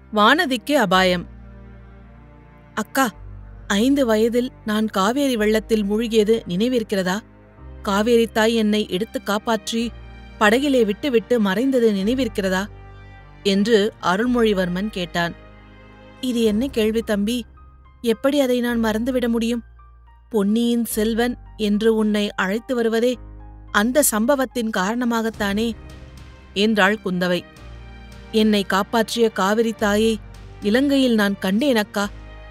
வானதிக்கு அபாயம் அக்கா ஐந்து வயதில் நான் காவேரி வெள்ளத்தில் மூழ்கியது நினைவிருக்கிறதா காவேரி தாய் என்னை எடுத்து காப்பாற்றி படகிலே விட்டுவிட்டு மறைந்தது நினைவிருக்கிறதா என்று அருள்மொழிவர்மன் கேட்டான் இது என்ன கேள்வி தம்பி எப்படி அதை நான் மறந்துவிட முடியும் பொன்னியின் செல்வன் என்று உன்னை அழைத்து வருவதே அந்த சம்பவத்தின் காரணமாகத்தானே என்றாள் குந்தவை என்னை காப்பாற்றிய காவிரி தாயை இலங்கையில் நான் கண்டேன் அக்கா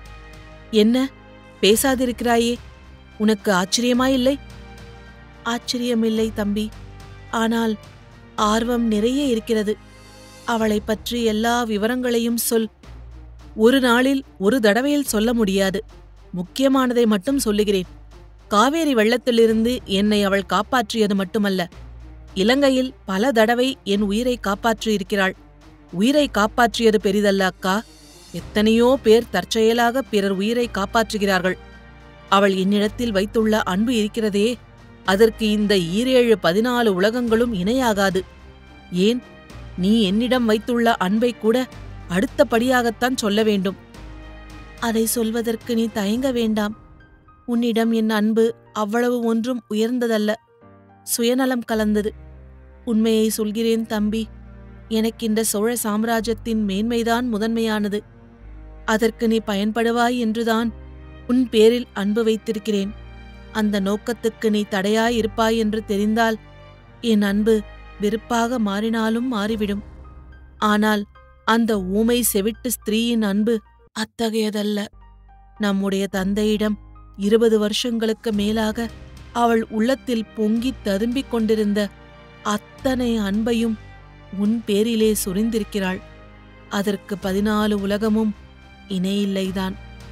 என்ன பேசாதிருக்கிறாயே உனக்கு ஆச்சரியமாயில்லை ஆச்சரியமில்லை தம்பி ஆனால் ஆர்வம் நிறைய இருக்கிறது அவளைப் பற்றி எல்லா விவரங்களையும் சொல் ஒரு நாளில் ஒரு தடவையில் சொல்ல முடியாது முக்கியமானதை மட்டும் சொல்லுகிறேன் காவேரி வெள்ளத்திலிருந்து என்னை அவள் காப்பாற்றியது மட்டுமல்ல இலங்கையில் பல தடவை என் உயிரை காப்பாற்றியிருக்கிறாள் உயிரை காப்பாற்றியது பெரிதல்ல அக்கா எத்தனையோ பேர் தற்செயலாக பிறர் உயிரை காப்பாற்றுகிறார்கள் அவள் என்னிடத்தில் வைத்துள்ள அன்பு இருக்கிறதே அதற்கு இந்த ஈரேழு பதினாலு உலகங்களும் இணையாகாது ஏன் நீ என்னிடம் வைத்துள்ள அன்பை கூட அடுத்தபடியாகத்தான் சொல்ல வேண்டும் அதை சொல்வதற்கு நீ தயங்க வேண்டாம் உன்னிடம் என் அன்பு அவ்வளவு ஒன்றும் உயர்ந்ததல்ல சுயநலம் கலந்தது உண்மையை சொல்கிறேன் தம்பி எனக்கின்ற சோழ சாம்ராஜ்யத்தின் மேன்மைதான் முதன்மையானது அதற்கு நீ பயன்படுவாய் என்றுதான் உன் பேரில் அன்பு வைத்திருக்கிறேன் அந்த நோக்கத்துக்கு நீ தடையாயிருப்பாய் என்று தெரிந்தால் என் அன்பு வெறுப்பாக மாறினாலும் மாறிவிடும் ஆனால் அந்த ஊமை செவிட்டு ஸ்திரீயின் அன்பு அத்தகையதல்ல நம்முடைய தந்தையிடம் இருபது வருஷங்களுக்கு மேலாக அவள் உள்ளத்தில் பொங்கித் ததும்பிக் கொண்டிருந்த அத்தனை அன்பையும் உன் பேரிலே சுரிந்திருக்கிறாள் அதற்கு பதினாலு உலகமும் இணையில்லைதான்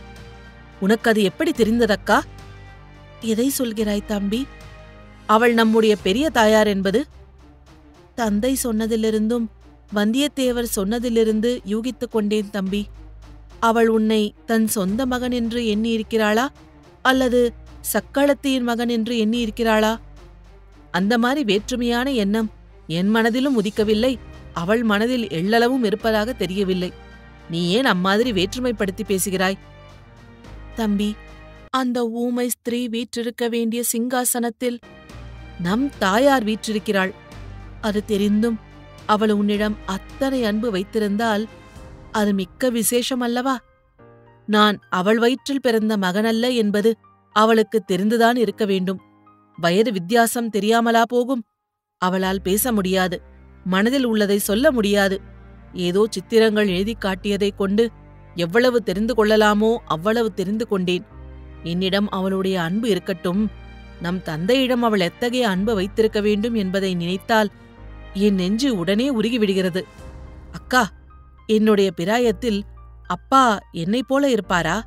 உனக்கு அது எப்படி தெரிந்ததக்கா எதை சொல்கிறாய் தம்பி அவள் நம்முடைய பெரிய தாயார் என்பது தந்தை சொன்னதிலிருந்தும் வந்தியத்தேவர் சொன்னதிலிருந்து யூகித்துக் கொண்டேன் தம்பி அவள் உன்னை தன் சொந்த மகன் என்று எண்ணியிருக்கிறாளா அல்லது சக்களத்தியின் மகன் என்று எண்ணியிருக்கிறாளா அந்த மாதிரி வேற்றுமையான எண்ணம் என் மனதிலும் உதிக்கவில்லை அவள் மனதில் எள்ளளவும் இருப்பதாக தெரியவில்லை நீ ஏன் அம்மாதிரி வேற்றுமைப்படுத்தி பேசுகிறாய் தம்பி அந்த ஊமை ஸ்திரீ வீற்றிருக்க வேண்டிய சிங்காசனத்தில் நம் தாயார் வீற்றிருக்கிறாள் அது தெரிந்தும் அவள் உன்னிடம் அத்தனை அன்பு வைத்திருந்தால் அது மிக்க விசேஷம் அல்லவா நான் அவள் வயிற்றில் பிறந்த மகனல்ல என்பது அவளுக்கு தெரிந்துதான் இருக்க வேண்டும் வயது வித்தியாசம் தெரியாமலா போகும் அவளால் பேச முடியாது மனதில் உள்ளதை சொல்ல முடியாது ஏதோ சித்திரங்கள் எழுதிக் காட்டியதைக் கொண்டு எவ்வளவு தெரிந்து கொள்ளலாமோ அவ்வளவு தெரிந்து கொண்டேன் என்னிடம் அவளுடைய அன்பு இருக்கட்டும் நம் தந்தையிடம் அவள் எத்தகைய அன்பு வைத்திருக்க வேண்டும் என்பதை நினைத்தால் என் நெஞ்சு உடனே உருகிவிடுகிறது அக்கா என்னுடைய பிராயத்தில் அப்பா என்னைப் போல இருப்பாரா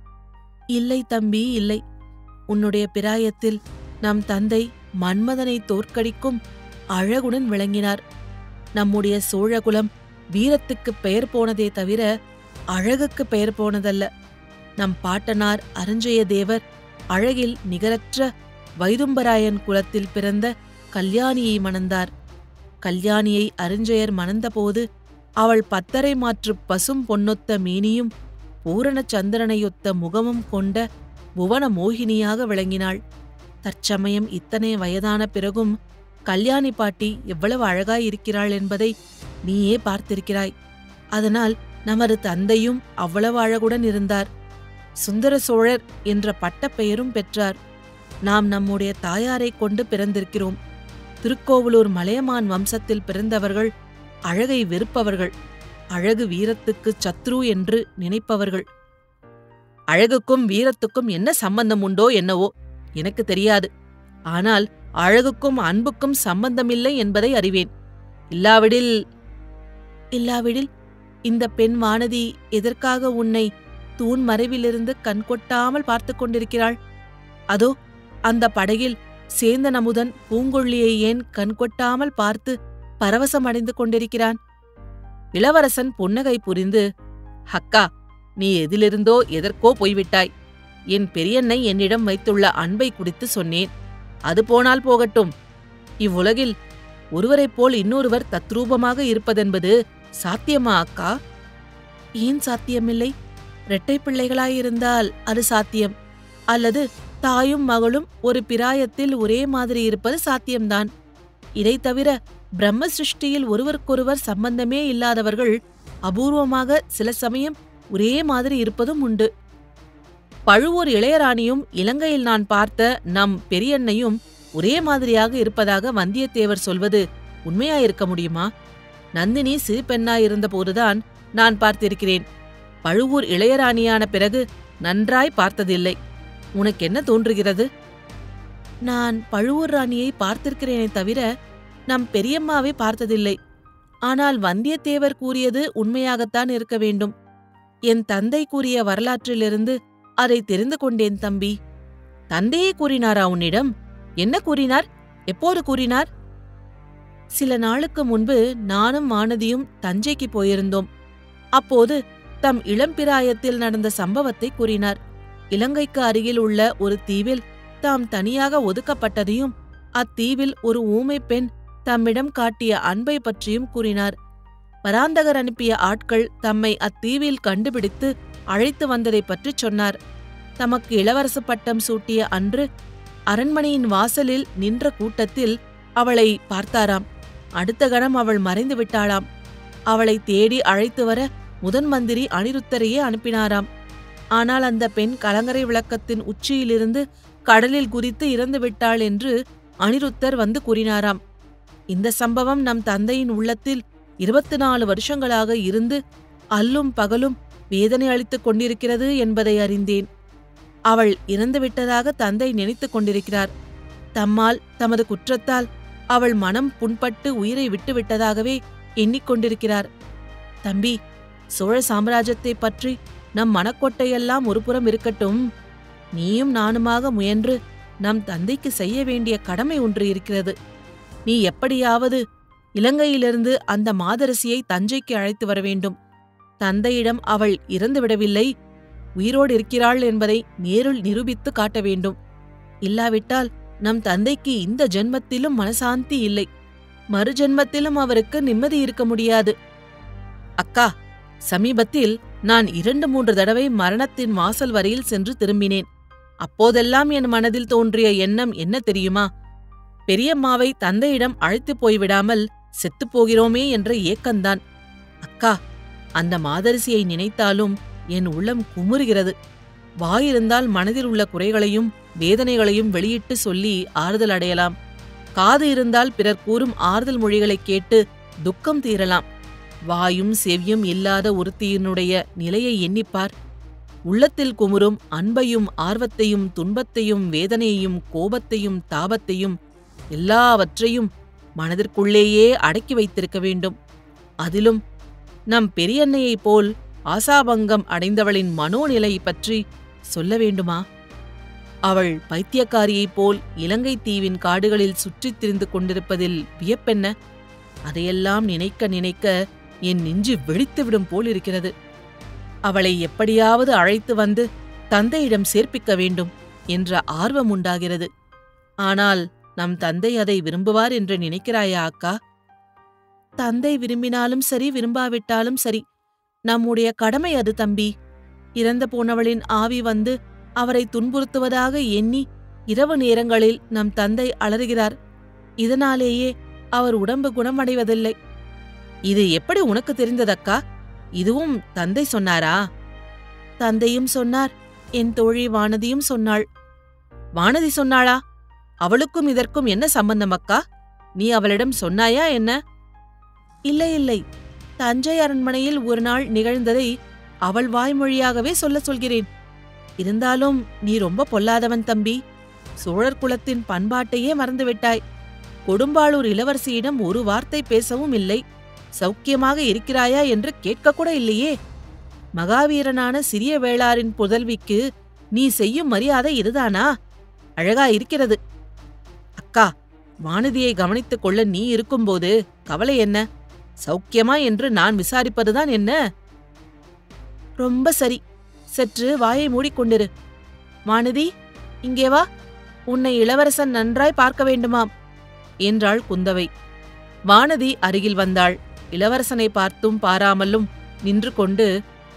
இல்லை தம்பி இல்லை உன்னுடைய பிராயத்தில் நம் தந்தை மன்மதனை தோற்கடிக்கும் அழகுடன் விளங்கினார் நம்முடைய சோழகுலம் வீரத்துக்குப் பெயர் போனதே தவிர அழகுக்கு பெயர் போனதல்ல நம் பாட்டனார் அருஞ்சய தேவர் அழகில் நிகரற்ற வைதும்பராயன் குலத்தில் பிறந்த கல்யாணியை மணந்தார் கல்யாணியை அருஞ்சயர் மணந்தபோது அவள் பத்தரை மாற்று பசும் பொன்னொத்த மேனியும் பூரண சந்திரனையொத்த முகமும் கொண்ட புவன மோகினியாக விளங்கினாள் தற்சமயம் இத்தனை வயதான பிறகும் கல்யாணி பாட்டி எவ்வளவு அழகாயிருக்கிறாள் என்பதை நீயே பார்த்திருக்கிறாய் அதனால் நமது தந்தையும் அவ்வளவு அழகுடன் இருந்தார் சுந்தர சோழர் என்ற பட்டப்பெயரும் பெற்றார் நாம் நம்முடைய தாயாரைக் கொண்டு பிறந்திருக்கிறோம் திருக்கோவலூர் மலையமான் வம்சத்தில் பிறந்தவர்கள் அழகை வெறுப்பவர்கள் அழகு வீரத்துக்கு சத்ரு என்று நினைப்பவர்கள் அழகுக்கும் வீரத்துக்கும் என்ன சம்பந்தம் உண்டோ என்னவோ எனக்கு தெரியாது ஆனால் அழகுக்கும் அன்புக்கும் சம்பந்தமில்லை என்பதை அறிவேன் இல்லாவிடில் இல்லாவிடில் இந்த பெண் வானதி எதற்காக உன்னை தூண் மறைவிலிருந்து கண்கொட்டாமல் பார்த்து கொண்டிருக்கிறாள் அதோ அந்த படகில் சேந்தன் அமுதன் பூங்கொள்ளியை ஏன் கண்கொட்டாமல் பார்த்து பரவசமடைந்து கொண்டிருக்கிறான் இளவரசன் புன்னகை புரிந்து ஹக்கா நீ எதிலிருந்தோ எதற்கோ போய்விட்டாய் என் பெரியண்ணை என்னிடம் வைத்துள்ள அன்பை குறித்து சொன்னேன் அது போனால் போகட்டும் இவ்வுலகில் ஒருவரைப் போல் இன்னொருவர் தத்ரூபமாக இருப்பதென்பது சாத்தியமா அக்கா ஏன் சாத்தியமில்லை இரட்டை பிள்ளைகளாயிருந்தால் அது சாத்தியம் அல்லது தாயும் மகளும் ஒரு பிராயத்தில் ஒரே மாதிரி இருப்பது சாத்தியம்தான் இதைத் தவிர பிரம்ம சிருஷ்டியில் ஒருவருக்கொருவர் சம்பந்தமே இல்லாதவர்கள் அபூர்வமாக சில சமயம் ஒரே மாதிரி இருப்பதும் உண்டு பழுவூர் இளையராணியும் இலங்கையில் நான் பார்த்த நம் பெரியண்ணையும் ஒரே மாதிரியாக இருப்பதாக வந்தியத்தேவர் சொல்வது உண்மையாயிருக்க முடியுமா நந்தினி சிறு பெண்ணாயிருந்தபோதுதான் நான் பார்த்திருக்கிறேன் பழுவூர் இளையராணியான பிறகு நன்றாய் பார்த்ததில்லை உனக்கு என்ன தோன்றுகிறது நான் பழுவூர் ராணியை பார்த்திருக்கிறேனே தவிர நம் பெரியம்மாவை பார்த்ததில்லை ஆனால் வந்தியத்தேவர் கூறியது உண்மையாகத்தான் இருக்க வேண்டும் என் தந்தை கூறிய வரலாற்றிலிருந்து அதை தெரிந்து கொண்டேன் தம்பி தந்தையே கூறினாரா உன்னிடம் என்ன கூறினார் எப்போது கூறினார் சில நாளுக்கு முன்பு நானும் வானதியும் தஞ்சைக்கு போயிருந்தோம் அப்போது தம் இளம்பிராயத்தில் நடந்த சம்பவத்தை கூறினார் இலங்கைக்கு அருகில் உள்ள ஒரு தீவில் தாம் தனியாக ஒதுக்கப்பட்டதையும் அத்தீவில் ஒரு ஊமை பெண் தம்மிடம் காட்டிய அன்பை பற்றியும் கூறினார் பராந்தகர் அனுப்பிய ஆட்கள் தம்மை அத்தீவில் கண்டுபிடித்து அழைத்து வந்ததைப் பற்றிச் சொன்னார் தமக்கு இளவரசு பட்டம் சூட்டிய அன்று அரண்மனையின் வாசலில் நின்ற கூட்டத்தில் அவளை பார்த்தாராம் அடுத்த கணம் அவள் மறைந்து விட்டாளாம் அவளை தேடி அழைத்து வர முதன் மந்திரி அனிருத்தரையே அனுப்பினாராம் ஆனால் அந்த பெண் கலங்கரை விளக்கத்தின் உச்சியிலிருந்து கடலில் குதித்து இறந்து விட்டாள் என்று அனிருத்தர் வந்து கூறினாராம் இந்த சம்பவம் நம் தந்தையின் உள்ளத்தில் இருபத்தி நாலு வருஷங்களாக இருந்து அல்லும் பகலும் வேதனை அளித்துக் கொண்டிருக்கிறது என்பதை அறிந்தேன் அவள் இறந்துவிட்டதாக தந்தை நினைத்துக் கொண்டிருக்கிறார் தம்மால் தமது குற்றத்தால் அவள் மனம் புண்பட்டு உயிரை விட்டுவிட்டதாகவே எண்ணிக்கொண்டிருக்கிறார் தம்பி சோழ சாம்ராஜ்யத்தைப் பற்றி நம் மனக்கோட்டையெல்லாம் ஒருபுறம் இருக்கட்டும் நீயும் நானுமாக முயன்று நம் தந்தைக்கு செய்ய வேண்டிய கடமை ஒன்று இருக்கிறது நீ எப்படியாவது இலங்கையிலிருந்து அந்த மாதரசியை தஞ்சைக்கு அழைத்து வர வேண்டும் தந்தையிடம் அவள் இறந்துவிடவில்லை உயிரோடு இருக்கிறாள் என்பதை நேரில் நிரூபித்து காட்ட வேண்டும் இல்லாவிட்டால் நம் தந்தைக்கு இந்த ஜென்மத்திலும் மனசாந்தி இல்லை மறு ஜென்மத்திலும் அவருக்கு நிம்மதி இருக்க முடியாது அக்கா சமீபத்தில் நான் இரண்டு மூன்று தடவை மரணத்தின் வாசல் வரையில் சென்று திரும்பினேன் அப்போதெல்லாம் என் மனதில் தோன்றிய எண்ணம் என்ன தெரியுமா பெரியம்மாவை தந்தையிடம் அழைத்துப் போய்விடாமல் செத்துப் போகிறோமே என்ற ஏக்கந்தான் அக்கா அந்த மாதரிசியை நினைத்தாலும் என் உள்ளம் குமுறுகிறது வாயிருந்தால் மனதில் உள்ள குறைகளையும் வேதனைகளையும் வெளியிட்டு சொல்லி ஆறுதல் அடையலாம் காது இருந்தால் பிறர் கூறும் ஆறுதல் மொழிகளைக் கேட்டு துக்கம் தீரலாம் வாயும் செவ்யும் இல்லாத ஒருத்தியினுடைய நிலையை எண்ணிப்பார் உள்ளத்தில் குமுறும் அன்பையும் ஆர்வத்தையும் துன்பத்தையும் வேதனையையும் கோபத்தையும் தாபத்தையும் எல்லாவற்றையும் மனதிற்குள்ளேயே அடக்கி வைத்திருக்க வேண்டும் அதிலும் நம் பெரியன்னையைப் போல் ஆசாபங்கம் அடைந்தவளின் மனோநிலை பற்றி சொல்ல வேண்டுமா அவள் பைத்தியக்காரியைப் போல் இலங்கை தீவின் காடுகளில் சுற்றித் திரிந்து கொண்டிருப்பதில் வியப்பென்ன அதையெல்லாம் நினைக்க நினைக்க என் நெஞ்சு வெடித்துவிடும் போல் இருக்கிறது அவளை எப்படியாவது அழைத்து வந்து தந்தையிடம் சேர்ப்பிக்க வேண்டும் என்ற ஆர்வம் உண்டாகிறது ஆனால் நம் தந்தை அதை விரும்புவார் என்று நினைக்கிறாயா அக்கா தந்தை விரும்பினாலும் சரி விரும்பாவிட்டாலும் சரி நம்முடைய கடமை அது தம்பி இறந்து போனவளின் ஆவி வந்து அவரை துன்புறுத்துவதாக எண்ணி இரவு நேரங்களில் நம் தந்தை அலறுகிறார் இதனாலேயே அவர் உடம்பு குணமடைவதில்லை இது எப்படி உனக்கு தெரிந்ததக்கா இதுவும் தந்தை சொன்னாரா தந்தையும் சொன்னார் என் தோழி வானதியும் சொன்னாள் வானதி சொன்னாளா அவளுக்கும் இதற்கும் என்ன சம்பந்தம் அக்கா நீ அவளிடம் சொன்னாயா என்ன இல்லை இல்லை தஞ்சை அரண்மனையில் ஒரு நாள் நிகழ்ந்ததை அவள் வாய்மொழியாகவே சொல்ல சொல்கிறேன் இருந்தாலும் நீ ரொம்ப பொல்லாதவன் தம்பி சோழர் குலத்தின் பண்பாட்டையே மறந்துவிட்டாய் கொடும்பாளூர் இளவரசியிடம் ஒரு வார்த்தை பேசவும் இல்லை சௌக்கியமாக இருக்கிறாயா என்று கேட்கக்கூட இல்லையே மகாவீரனான சிறிய வேளாரின் புதல்விக்கு நீ செய்யும் மரியாதை இதுதானா அழகா இருக்கிறது அக்கா வானதியை கவனித்துக் கொள்ள நீ இருக்கும்போது கவலை என்ன சௌக்கியமா என்று நான் விசாரிப்பதுதான் என்ன ரொம்ப சரி சற்று வாயை மூடிக்கொண்டிரு வானதி இங்கே வா உன்னை இளவரசன் நன்றாய் பார்க்க வேண்டுமாம் என்றாள் குந்தவை வானதி அருகில் வந்தாள் இளவரசனை பார்த்தும் பாராமலும் நின்று கொண்டு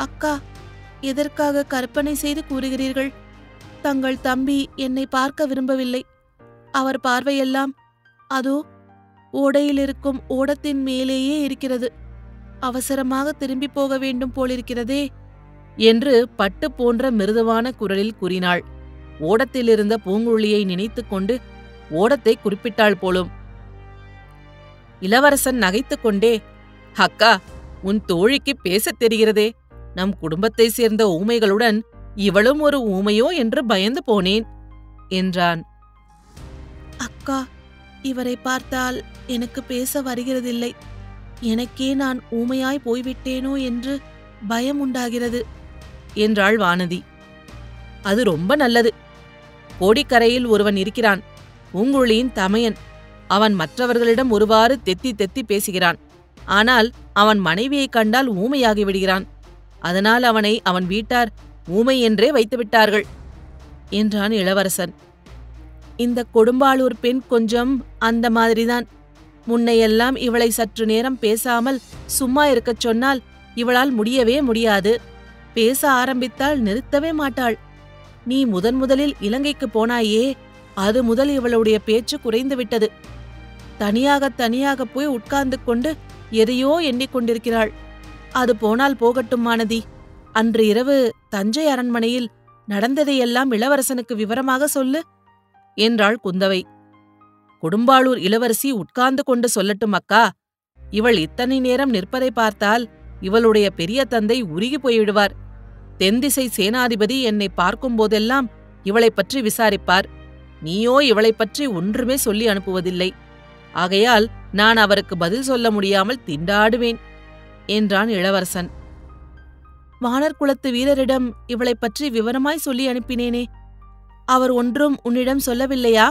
அக்கா எதற்காக கற்பனை செய்து கூறுகிறீர்கள் தங்கள் தம்பி என்னை பார்க்க விரும்பவில்லை அவர் பார்வையெல்லாம் அதோ ஓடையில் இருக்கும் ஓடத்தின் மேலேயே இருக்கிறது அவசரமாக திரும்பி போக வேண்டும் போலிருக்கிறதே என்று பட்டு போன்ற மிருதுவான குரலில் கூறினாள் ஓடத்திலிருந்த பூங்குழலியை நினைத்துக் கொண்டு ஓடத்தை குறிப்பிட்டாள் போலும் இளவரசன் நகைத்துக் கொண்டே அக்கா உன் தோழிக்கு பேசத் தெரிகிறதே நம் குடும்பத்தைச் சேர்ந்த ஊமைகளுடன் இவளும் ஒரு ஊமையோ என்று பயந்து போனேன் என்றான் அக்கா இவரை பார்த்தால் எனக்கு பேச வருகிறதில்லை எனக்கே நான் ஊமையாய் போய்விட்டேனோ என்று பயம் உண்டாகிறது என்றாள் வானதி அது ரொம்ப நல்லது கோடிக்கரையில் ஒருவன் இருக்கிறான் பூங்குழியின் தமையன் அவன் மற்றவர்களிடம் ஒருவாறு தெத்தி தெத்தி பேசுகிறான் ஆனால் அவன் மனைவியைக் கண்டால் ஊமையாகி விடுகிறான் அதனால் அவனை அவன் வீட்டார் ஊமை என்றே வைத்துவிட்டார்கள் என்றான் இளவரசன் இந்த கொடும்பாளூர் பெண் கொஞ்சம் அந்த மாதிரிதான் முன்னையெல்லாம் இவளை சற்று நேரம் பேசாமல் சும்மா இருக்கச் சொன்னால் இவளால் முடியவே முடியாது பேச ஆரம்பித்தால் நிறுத்தவே மாட்டாள் நீ முதன் முதலில் இலங்கைக்கு போனாயே அது முதல் இவளுடைய பேச்சு குறைந்து விட்டது தனியாக தனியாக போய் உட்கார்ந்து கொண்டு எதையோ எண்ணிக்கொண்டிருக்கிறாள் அது போனால் போகட்டும் மானதி அன்று இரவு தஞ்சை அரண்மனையில் நடந்ததையெல்லாம் இளவரசனுக்கு விவரமாக சொல்லு என்றாள் குந்தவை கொடும்பாளூர் இளவரசி உட்கார்ந்து கொண்டு சொல்லட்டும் அக்கா இவள் இத்தனை நேரம் நிற்பதை பார்த்தால் இவளுடைய பெரிய தந்தை உருகி போய்விடுவார் தென்திசை சேனாதிபதி என்னை பார்க்கும் போதெல்லாம் இவளைப் பற்றி விசாரிப்பார் நீயோ இவளைப் பற்றி ஒன்றுமே சொல்லி அனுப்புவதில்லை ஆகையால் நான் அவருக்கு பதில் சொல்ல முடியாமல் திண்டாடுவேன் என்றான் இளவரசன் வானர் குலத்து வீரரிடம் இவளைப் பற்றி விவரமாய் சொல்லி அனுப்பினேனே அவர் ஒன்றும் உன்னிடம் சொல்லவில்லையா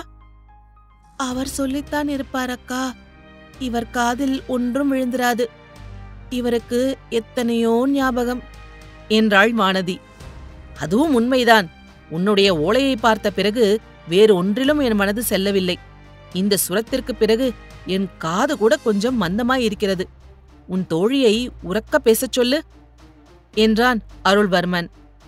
அவர் சொல்லித்தான் இருப்பார் அக்கா இவர் காதில் ஒன்றும் விழுந்திராது இவருக்கு எத்தனையோ ஞாபகம் என்றாள் வானதி அதுவும் உண்மைதான் உன்னுடைய ஓலையை பார்த்த பிறகு வேறு ஒன்றிலும் என் மனது செல்லவில்லை இந்த சுரத்திற்கு பிறகு என் காது கூட கொஞ்சம் மந்தமாய் இருக்கிறது உன் தோழியை உறக்க பேசச் சொல்லு என்றான் அருள்வர்மன்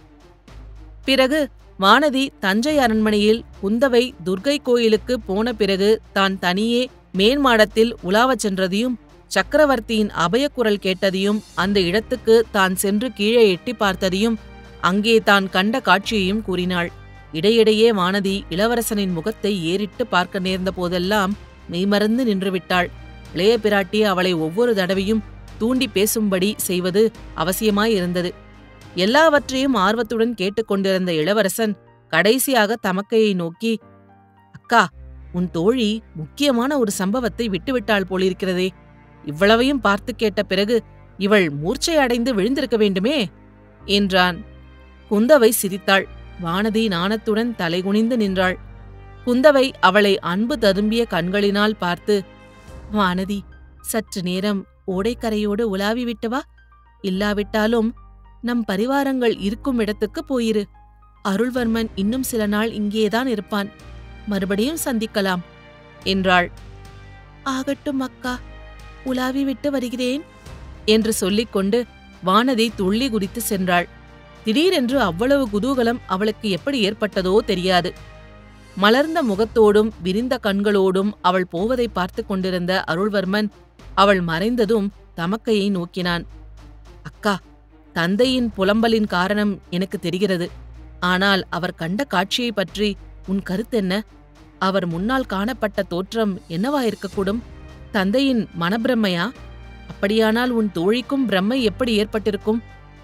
பிறகு வானதி தஞ்சை அரண்மனையில் குந்தவை துர்க்கை கோயிலுக்கு போன பிறகு தான் தனியே மேன்மாடத்தில் உலாவச் சென்றதையும் சக்கரவர்த்தியின் அபயக்குரல் கேட்டதையும் அந்த இடத்துக்கு தான் சென்று கீழே எட்டி பார்த்ததையும் அங்கே தான் கண்ட காட்சியையும் கூறினாள் இடையிடையே வானதி இளவரசனின் முகத்தை ஏறிட்டு பார்க்க நேர்ந்த போதெல்லாம் மெய்மறந்து நின்றுவிட்டாள் இளைய பிராட்டி அவளை ஒவ்வொரு தடவையும் தூண்டி பேசும்படி செய்வது அவசியமாயிருந்தது எல்லாவற்றையும் ஆர்வத்துடன் கேட்டுக்கொண்டிருந்த இளவரசன் கடைசியாக தமக்கையை நோக்கி அக்கா உன் தோழி முக்கியமான ஒரு சம்பவத்தை விட்டுவிட்டாள் போலிருக்கிறதே இவ்வளவையும் பார்த்து கேட்ட பிறகு இவள் மூர்ச்சை அடைந்து விழுந்திருக்க வேண்டுமே என்றான் குந்தவை சிரித்தாள் வானதி நாணத்துடன் தலைகுனிந்து நின்றாள் குந்தவை அவளை அன்பு ததும்பிய கண்களினால் பார்த்து வானதி சற்று நேரம் ஓடைக்கரையோடு உலாவி விட்டு வா இல்லாவிட்டாலும் நம் பரிவாரங்கள் இருக்கும் இடத்துக்கு போயிரு அருள்வர்மன் இன்னும் சில நாள் இங்கேதான் இருப்பான் மறுபடியும் சந்திக்கலாம் என்றாள் ஆகட்டும் அக்கா உலாவி விட்டு வருகிறேன் என்று சொல்லிக்கொண்டு வானதி துள்ளி குதித்து சென்றாள் திடீரென்று அவ்வளவு குதூகலம் அவளுக்கு எப்படி ஏற்பட்டதோ தெரியாது மலர்ந்த முகத்தோடும் விரிந்த கண்களோடும் அவள் போவதை பார்த்து கொண்டிருந்த அருள்வர்மன் அவள் மறைந்ததும் தமக்கையை நோக்கினான் அக்கா தந்தையின் புலம்பலின் காரணம் எனக்கு தெரிகிறது ஆனால் அவர் கண்ட காட்சியை பற்றி உன் கருத்தென்ன அவர் முன்னால் காணப்பட்ட தோற்றம் என்னவாயிருக்கக்கூடும் தந்தையின் மனப்பிரம்மையா அப்படியானால் உன் தோழிக்கும் பிரம்மை எப்படி ஏற்பட்டிருக்கும்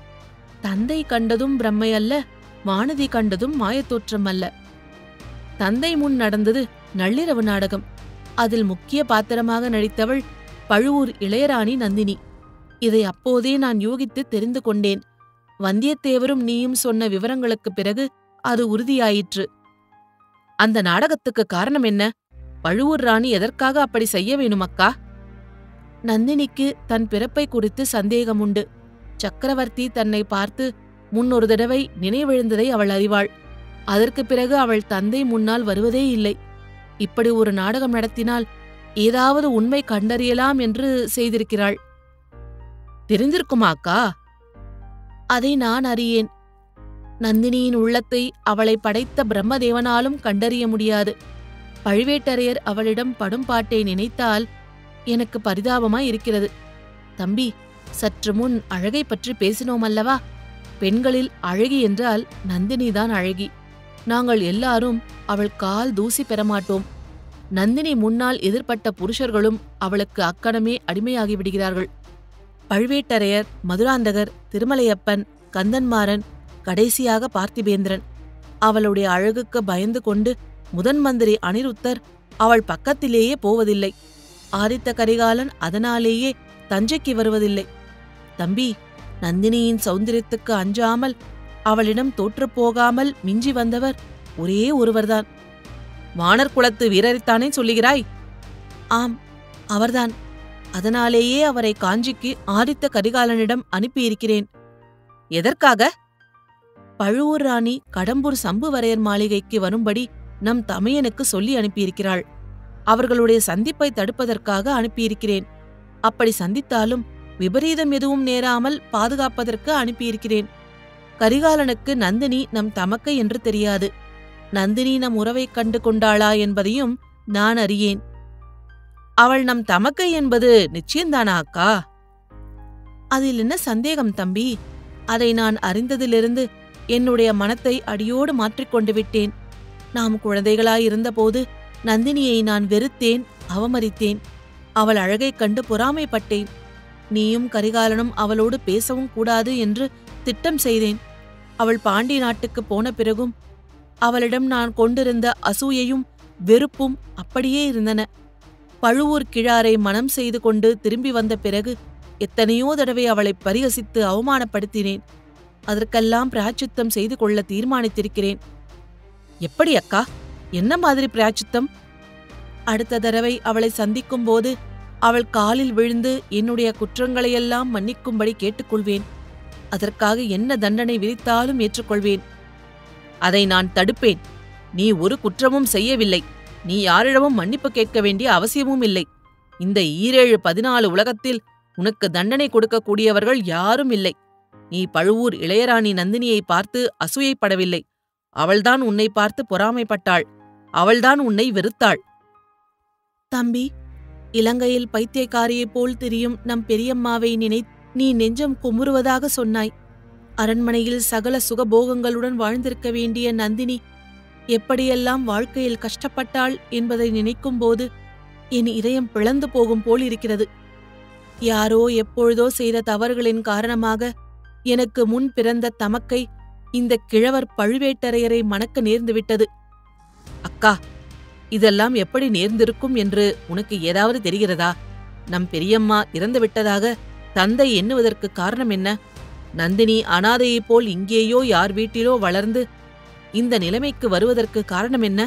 தந்தை கண்டதும் பிரம்மை அல்ல வானதி கண்டதும் மாயத்தோற்றம் அல்ல தந்தை முன் நடந்தது நள்ளிரவு நாடகம் அதில் முக்கிய பாத்திரமாக நடித்தவள் பழுவூர் இளையராணி நந்தினி இதை அப்போதே நான் யூகித்து தெரிந்து கொண்டேன் வந்தியத்தேவரும் நீயும் சொன்ன விவரங்களுக்குப் பிறகு அது உறுதியாயிற்று அந்த நாடகத்துக்கு காரணம் என்ன பழுவூர் ராணி எதற்காக அப்படி செய்ய வேணுமக்கா நந்தினிக்கு தன் பிறப்பை குறித்து சந்தேகம் உண்டு சக்கரவர்த்தி தன்னை பார்த்து முன்னொரு தடவை நினைவிழுந்ததை அவள் அறிவாள் அதற்குப் பிறகு அவள் தந்தை முன்னால் வருவதே இல்லை இப்படி ஒரு நாடகம் நடத்தினால் ஏதாவது உண்மை கண்டறியலாம் என்று செய்திருக்கிறாள் தெரிந்திருக்குமா அக்கா அதை நான் அறியேன் நந்தினியின் உள்ளத்தை அவளை படைத்த பிரம்மதேவனாலும் கண்டறிய முடியாது பழுவேட்டரையர் அவளிடம் படும் பாட்டை நினைத்தால் எனக்கு பரிதாபமாய் இருக்கிறது தம்பி சற்று முன் அழகை பற்றி பேசினோம் அல்லவா பெண்களில் அழகி என்றால் நந்தினிதான் அழகி நாங்கள் எல்லாரும் அவள் கால் தூசி பெறமாட்டோம் நந்தினி முன்னால் எதிர்ப்பட்ட புருஷர்களும் அவளுக்கு அக்கணமே அடிமையாகி விடுகிறார்கள் பழுவேட்டரையர் மதுராந்தகர் திருமலையப்பன் கந்தன்மாறன் கடைசியாக பார்த்திபேந்திரன் அவளுடைய அழகுக்கு பயந்து கொண்டு முதன் மந்திரி அனிருத்தர் அவள் பக்கத்திலேயே போவதில்லை ஆதித்த கரிகாலன் அதனாலேயே தஞ்சைக்கு வருவதில்லை தம்பி நந்தினியின் சௌந்தரியத்துக்கு அஞ்சாமல் அவளிடம் தோற்றுப் போகாமல் மிஞ்சி வந்தவர் ஒரே ஒருவர்தான் வானர் குலத்து வீரரைத்தானே சொல்லுகிறாய் ஆம் அவர்தான் அதனாலேயே அவரை காஞ்சிக்கு ஆதித்த கரிகாலனிடம் அனுப்பியிருக்கிறேன் எதற்காக பழுவூர் ராணி கடம்பூர் சம்புவரையர் மாளிகைக்கு வரும்படி நம் தமையனுக்கு சொல்லி அனுப்பியிருக்கிறாள் அவர்களுடைய சந்திப்பை தடுப்பதற்காக அனுப்பியிருக்கிறேன் அப்படி சந்தித்தாலும் விபரீதம் எதுவும் நேராமல் பாதுகாப்பதற்கு அனுப்பியிருக்கிறேன் கரிகாலனுக்கு நந்தினி நம் தமக்கை என்று தெரியாது நந்தினி நம் உறவைக் கண்டு கொண்டாளா என்பதையும் நான் அறியேன் அவள் நம் தமக்கை என்பது நிச்சயம்தானா அக்கா அதில் என்ன சந்தேகம் தம்பி அதை நான் அறிந்ததிலிருந்து என்னுடைய மனத்தை அடியோடு மாற்றிக்கொண்டு விட்டேன் நாம் குழந்தைகளாயிருந்தபோது நந்தினியை நான் வெறுத்தேன் அவமதித்தேன் அவள் அழகைக் கண்டு பொறாமைப்பட்டேன் நீயும் கரிகாலனும் அவளோடு பேசவும் கூடாது என்று திட்டம் செய்தேன் அவள் பாண்டி நாட்டுக்குப் போன பிறகும் அவளிடம் நான் கொண்டிருந்த அசூயையும் வெறுப்பும் அப்படியே இருந்தன பழுவூர் கிழாரை மனம் செய்து கொண்டு திரும்பி வந்த பிறகு எத்தனையோ தடவை அவளை பரிகசித்து அவமானப்படுத்தினேன் அதற்கெல்லாம் பிராச்சித்தம் செய்து கொள்ள தீர்மானித்திருக்கிறேன் எப்படி அக்கா என்ன மாதிரி பிராச்சித்தம் அடுத்த தடவை அவளை சந்திக்கும் போது அவள் காலில் விழுந்து என்னுடைய குற்றங்களையெல்லாம் மன்னிக்கும்படி கேட்டுக்கொள்வேன் அதற்காக என்ன தண்டனை விதித்தாலும் ஏற்றுக்கொள்வேன் அதை நான் தடுப்பேன் நீ ஒரு குற்றமும் செய்யவில்லை நீ யாரிடமும் மன்னிப்பு கேட்க வேண்டிய அவசியமும் இல்லை இந்த ஈரேழு பதினாலு உலகத்தில் உனக்கு தண்டனை கொடுக்கக்கூடியவர்கள் யாரும் இல்லை நீ பழுவூர் இளையராணி நந்தினியை பார்த்து அசூயைப்படவில்லை அவள்தான் உன்னை பார்த்து பொறாமைப்பட்டாள் அவள்தான் உன்னை வெறுத்தாள் தம்பி இலங்கையில் பைத்தியக்காரியைப் போல் திரியும் நம் பெரியம்மாவை நினை நீ நெஞ்சம் குமுறுவதாக சொன்னாய் அரண்மனையில் சகல சுகபோகங்களுடன் வாழ்ந்திருக்க வேண்டிய நந்தினி எப்படியெல்லாம் வாழ்க்கையில் கஷ்டப்பட்டாள் என்பதை நினைக்கும்போது என் இதயம் பிளந்து போகும் போல் இருக்கிறது யாரோ எப்பொழுதோ செய்த தவறுகளின் காரணமாக எனக்கு முன் பிறந்த தமக்கை இந்த கிழவர் பழுவேட்டரையரை மணக்க நேர்ந்துவிட்டது அக்கா இதெல்லாம் எப்படி நேர்ந்திருக்கும் என்று உனக்கு ஏதாவது தெரிகிறதா நம் பெரியம்மா இறந்து விட்டதாக தந்தை எண்ணுவதற்கு காரணம் என்ன நந்தினி அனாதையைப் போல் இங்கேயோ யார் வீட்டிலோ வளர்ந்து இந்த நிலைமைக்கு வருவதற்கு காரணம் என்ன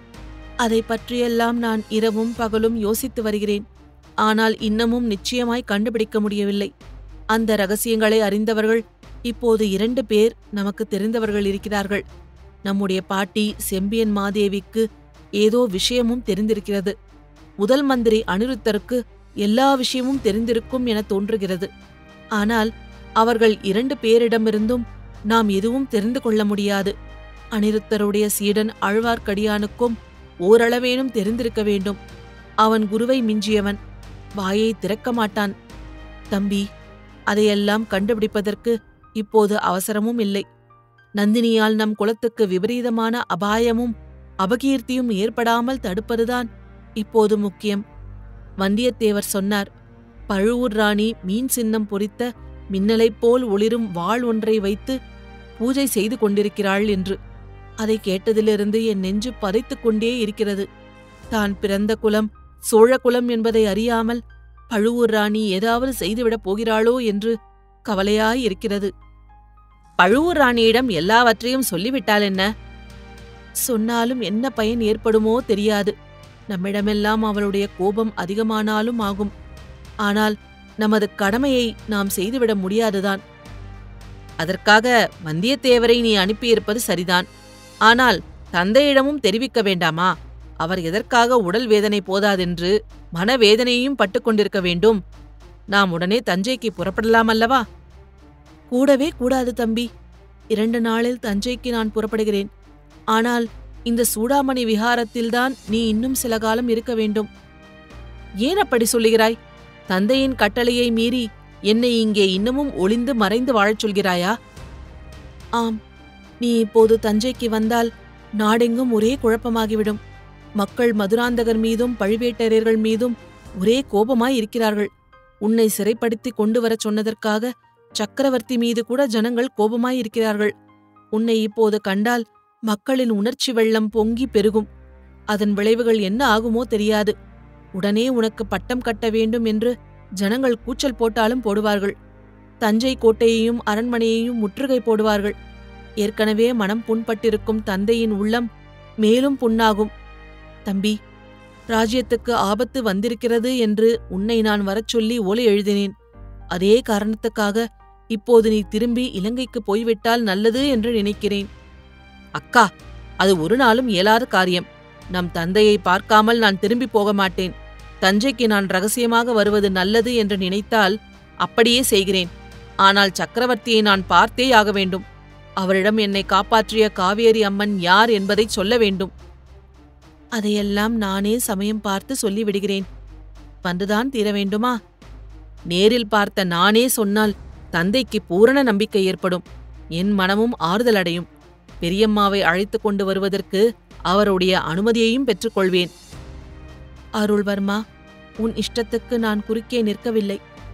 அதை பற்றியெல்லாம் நான் இரவும் பகலும் யோசித்து வருகிறேன் ஆனால் இன்னமும் நிச்சயமாய் கண்டுபிடிக்க முடியவில்லை அந்த ரகசியங்களை அறிந்தவர்கள் இப்போது இரண்டு பேர் நமக்கு தெரிந்தவர்கள் இருக்கிறார்கள் நம்முடைய பாட்டி செம்பியன் மாதேவிக்கு ஏதோ விஷயமும் தெரிந்திருக்கிறது முதல் மந்திரி அனிருத்தருக்கு எல்லா விஷயமும் தெரிந்திருக்கும் என தோன்றுகிறது ஆனால் அவர்கள் இரண்டு பேரிடமிருந்தும் நாம் எதுவும் தெரிந்து கொள்ள முடியாது அனிருத்தருடைய சீடன் ஆழ்வார்க்கடியானுக்கும் ஓரளவேனும் தெரிந்திருக்க வேண்டும் அவன் குருவை மிஞ்சியவன் வாயை திறக்க மாட்டான் தம்பி அதையெல்லாம் கண்டுபிடிப்பதற்கு இப்போது அவசரமும் இல்லை நந்தினியால் நம் குலத்துக்கு விபரீதமான அபாயமும் அபகீர்த்தியும் ஏற்படாமல் தடுப்பதுதான் இப்போது முக்கியம் வந்தியத்தேவர் சொன்னார் பழுவூர் ராணி மீன் சின்னம் பொறித்த மின்னலைப் போல் ஒளிரும் வாள் ஒன்றை வைத்து பூஜை செய்து கொண்டிருக்கிறாள் என்று அதை கேட்டதிலிருந்து என் நெஞ்சு பதைத்துக் கொண்டே இருக்கிறது தான் பிறந்த குலம் சோழ குலம் என்பதை அறியாமல் பழுவூர் ராணி ஏதாவது செய்துவிடப் போகிறாளோ என்று கவலையாயிருக்கிறது பழுவூர் ராணியிடம் எல்லாவற்றையும் சொல்லிவிட்டால் என்ன சொன்னாலும் என்ன பயன் ஏற்படுமோ தெரியாது நம்மிடமெல்லாம் அவளுடைய கோபம் அதிகமானாலும் ஆகும் ஆனால் நமது கடமையை நாம் செய்துவிட முடியாதுதான் அதற்காக வந்தியத்தேவரை நீ அனுப்பியிருப்பது சரிதான் ஆனால் தந்தையிடமும் தெரிவிக்க வேண்டாமா அவர் எதற்காக உடல் வேதனை போதாதென்று மனவேதனையும் பட்டுக் கொண்டிருக்க வேண்டும் நாம் உடனே தஞ்சைக்கு புறப்படலாம் அல்லவா கூடவே கூடாது தம்பி இரண்டு நாளில் தஞ்சைக்கு நான் புறப்படுகிறேன் ஆனால் இந்த சூடாமணி விஹாரத்தில்தான் நீ இன்னும் சில காலம் இருக்க வேண்டும் ஏன் அப்படி சொல்லுகிறாய் தந்தையின் கட்டளையை மீறி என்னை இங்கே இன்னமும் ஒளிந்து மறைந்து வாழச் சொல்கிறாயா ஆம் நீ இப்போது தஞ்சைக்கு வந்தால் நாடெங்கும் ஒரே குழப்பமாகிவிடும் மக்கள் மதுராந்தகர் மீதும் பழுவேட்டரையர்கள் மீதும் ஒரே கோபமாய் இருக்கிறார்கள் உன்னை சிறைப்படுத்தி கொண்டு வரச் சொன்னதற்காக சக்கரவர்த்தி மீது கூட ஜனங்கள் கோபமாய் இருக்கிறார்கள் உன்னை இப்போது கண்டால் மக்களின் உணர்ச்சி வெள்ளம் பொங்கி பெருகும் அதன் விளைவுகள் என்ன ஆகுமோ தெரியாது உடனே உனக்கு பட்டம் கட்ட வேண்டும் என்று ஜனங்கள் கூச்சல் போட்டாலும் போடுவார்கள் தஞ்சை கோட்டையையும் அரண்மனையையும் முற்றுகை போடுவார்கள் ஏற்கனவே மனம் புண்பட்டிருக்கும் தந்தையின் உள்ளம் மேலும் புண்ணாகும் தம்பி ராஜ்யத்துக்கு ஆபத்து வந்திருக்கிறது என்று உன்னை நான் வரச் சொல்லி ஓலை எழுதினேன் அதே காரணத்துக்காக இப்போது நீ திரும்பி இலங்கைக்கு போய்விட்டால் நல்லது என்று நினைக்கிறேன் அக்கா அது ஒரு நாளும் இயலாத காரியம் நம் தந்தையை பார்க்காமல் நான் திரும்பி போக மாட்டேன் தஞ்சைக்கு நான் ரகசியமாக வருவது நல்லது என்று நினைத்தால் அப்படியே செய்கிறேன் ஆனால் சக்கரவர்த்தியை நான் பார்த்தே ஆக வேண்டும் அவரிடம் என்னை காப்பாற்றிய காவேரி அம்மன் யார் என்பதை சொல்ல வேண்டும் அதையெல்லாம் நானே சமயம் பார்த்து சொல்லிவிடுகிறேன் வந்துதான் தீர வேண்டுமா நேரில் பார்த்த நானே சொன்னால் தந்தைக்கு பூரண நம்பிக்கை ஏற்படும் என் மனமும் ஆறுதல் அடையும் பெரியம்மாவை அழைத்துக் கொண்டு வருவதற்கு அவருடைய அனுமதியையும் பெற்றுக்கொள்வேன் அருள்வர்மா உன் இஷ்டத்துக்கு நான் குறுக்கே நிற்கவில்லை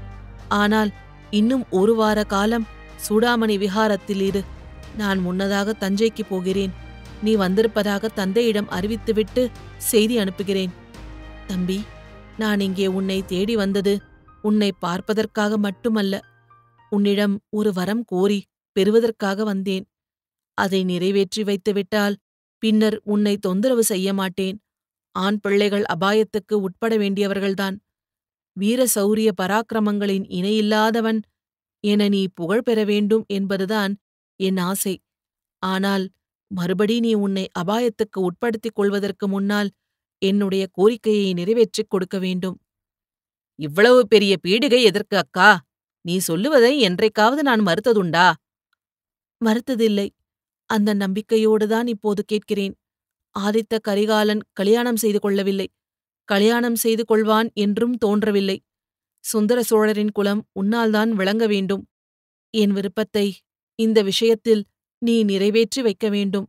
ஆனால் இன்னும் ஒரு வார காலம் சூடாமணி விஹாரத்தில் இரு நான் முன்னதாக தஞ்சைக்கு போகிறேன் நீ வந்திருப்பதாக தந்தையிடம் அறிவித்துவிட்டு செய்தி அனுப்புகிறேன் தம்பி நான் இங்கே உன்னை தேடி வந்தது உன்னை பார்ப்பதற்காக மட்டுமல்ல உன்னிடம் ஒரு வரம் கோரி பெறுவதற்காக வந்தேன் அதை நிறைவேற்றி வைத்துவிட்டால் பின்னர் உன்னை தொந்தரவு செய்ய மாட்டேன் ஆண் பிள்ளைகள் அபாயத்துக்கு உட்பட வேண்டியவர்கள்தான் வீர சௌரிய பராக்கிரமங்களின் இணையில்லாதவன் என நீ புகழ் பெற வேண்டும் என்பதுதான் என் ஆசை ஆனால் மறுபடி நீ உன்னை அபாயத்துக்கு உட்படுத்திக் கொள்வதற்கு முன்னால் என்னுடைய கோரிக்கையை நிறைவேற்றிக் கொடுக்க வேண்டும் இவ்வளவு பெரிய பீடிகை எதற்கு அக்கா நீ சொல்லுவதை என்றைக்காவது நான் மறுத்ததுண்டா மறுத்ததில்லை அந்த நம்பிக்கையோடுதான் இப்போது கேட்கிறேன் ஆதித்த கரிகாலன் கல்யாணம் செய்து கொள்ளவில்லை கல்யாணம் செய்து கொள்வான் என்றும் தோன்றவில்லை சுந்தர சோழரின் குலம் உன்னால்தான் விளங்க வேண்டும் என் விருப்பத்தை இந்த விஷயத்தில் நீ நிறைவேற்றி வைக்க வேண்டும்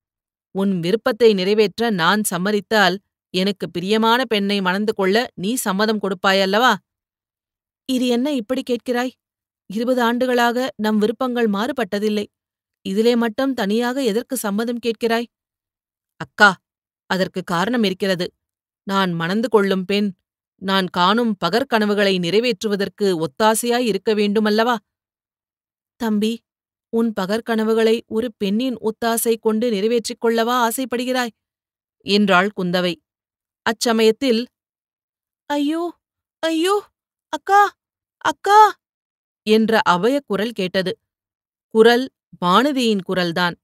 உன் விருப்பத்தை நிறைவேற்ற நான் சம்மதித்தால் எனக்கு பிரியமான பெண்ணை மணந்து கொள்ள நீ சம்மதம் கொடுப்பாயல்லவா இது என்ன இப்படி கேட்கிறாய் இருபது ஆண்டுகளாக நம் விருப்பங்கள் மாறுபட்டதில்லை இதிலே மட்டும் தனியாக எதற்கு சம்மதம் கேட்கிறாய் அக்கா அதற்கு காரணம் இருக்கிறது நான் மணந்து கொள்ளும் பெண் நான் காணும் பகற்கனவுகளை நிறைவேற்றுவதற்கு ஒத்தாசையாய் இருக்க வேண்டுமல்லவா தம்பி உன் பகற்கனவுகளை ஒரு பெண்ணின் ஒத்தாசை கொண்டு நிறைவேற்றிக் கொள்ளவா ஆசைப்படுகிறாய் என்றாள் குந்தவை அச்சமயத்தில் ஐயோ ஐயோ அக்கா அக்கா என்ற அபய குரல் கேட்டது குரல் வானதியின் குரல்தான்